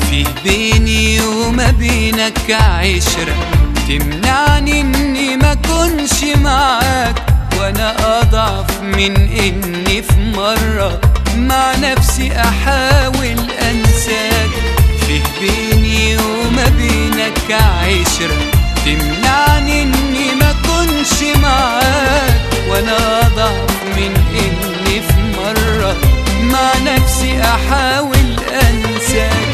في بيني وما بينك عشرة تمنعني اني ما كنش معاك وانا اضعف من اني في مرة مع نفسي احاول انساك في بيني وما بينك عشرة تمنعني اني ما كنش معاك وانا اضعف من اني في مرة مع نفسي احاول انساك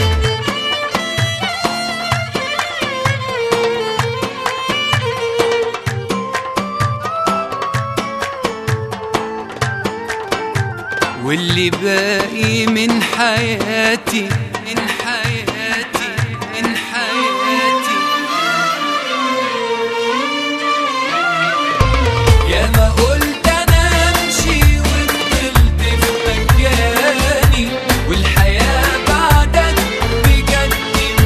واللي باقي من حياتي من حياتي من حياتي يا ما قلت انا امشي وفضلت في مكاني والحياة بعدك بجد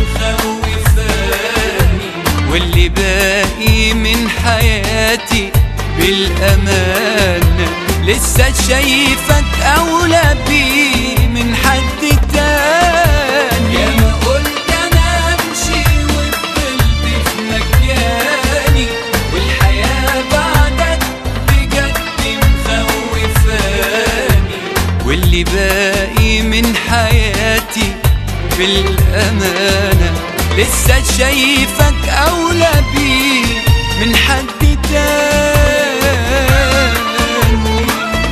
مخوفاني واللي باقي من حياتي بالأمانة لسه شايفك أولى بيه من حد تاني يا ما قلت أنا أمشي وفضلت في مكاني والحياة بعدك بجد مخوفاني واللي باقي من حياتي بالأمانة لسه شايفك أولى بيه من حد تاني